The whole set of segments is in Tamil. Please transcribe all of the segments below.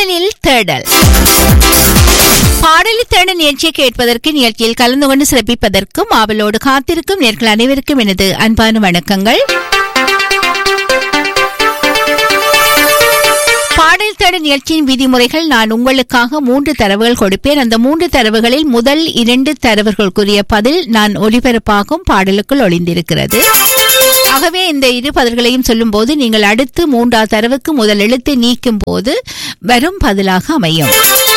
பாடலில் தேடல் பாடலில் தேடல் நிகழ்ச்சியை கேட்பதற்கு நிகழ்ச்சியில் கலந்து கொண்டு சிறப்பிப்பதற்கும் ஆவலோடு காத்திருக்கும் நேர்கள் அனைவருக்கும் எனது அன்பான வணக்கங்கள் பாடல் தேடல் நிகழ்ச்சியின் விதிமுறைகள் நான் உங்களுக்காக மூன்று தரவுகள் கொடுப்பேன் அந்த மூன்று தரவுகளில் முதல் இரண்டு தரவுகளுக்குரிய பதில் நான் ஒலிபரப்பாகும் பாடலுக்குள் ஒளிந்திருக்கிறது ஆகவே இந்த இரு பதில்களையும் சொல்லும்போது நீங்கள் அடுத்து மூன்றாவது தரவுக்கு முதல் எழுத்தை நீக்கும் போது வரும் பதிலாக அமையும்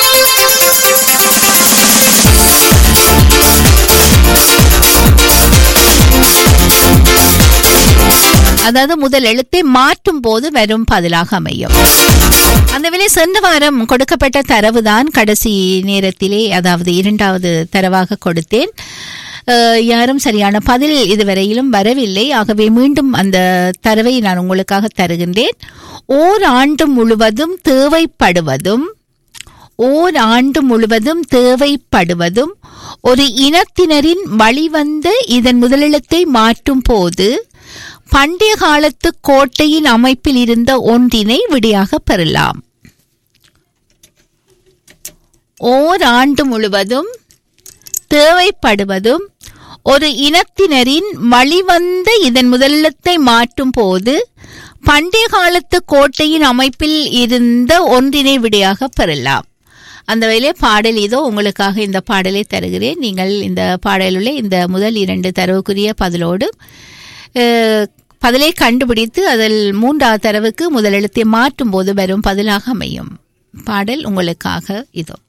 அதாவது முதல் எழுத்தை மாற்றும் போது வரும் பதிலாக அமையும் அந்த வேளை சென்ற வாரம் கொடுக்கப்பட்ட தரவுதான் கடைசி நேரத்திலே அதாவது இரண்டாவது தரவாக கொடுத்தேன் அஹ், யாரும் சரியான பதில் இதுவரையிலும் வரவில்லை ஆகவே மீண்டும் அந்த தரவை நான் உங்களுக்காக தருகின்றேன் ஓர் ஆண்டு முழுவதும் தேவைப்படுவதும் ஓர் ஆண்டு முழுவதும் தேவைப்படுவதும் ஒரு இனத்தினரின் வழிவந்த இதன் முதலெழுத்தை மாற்றும் போது பண்டைய காலத்து கோட்டையின் அமைப்பில் இருந்த ஒன்றினை விடையாக பெறலாம் ஓர் ஆண்டு முழுவதும் தேவைப்படுவதும் ஒரு இனத்தினரின் வழிவந்த இதன் முதலெழுத்தை மாற்றும் போது பண்டைய காலத்து கோட்டையின் அமைப்பில் இருந்த ஒன்றினை விடையாக பெறலாம் அந்த வகையிலே பாடல் இதோ உங்களுக்காக இந்த பாடலை தருகிறேன் நீங்கள் இந்த பாடலுள்ள இந்த முதல் இரண்டு தரவுக்குரிய பதிலோடு அஹ், பதிலை கண்டுபிடித்து அதில் மூன்றாவது தரவுக்கு முதல் எழுத்தை மாற்றும் போது வரும் பதிலாக அமையும் பாடல் உங்களுக்காக இதோ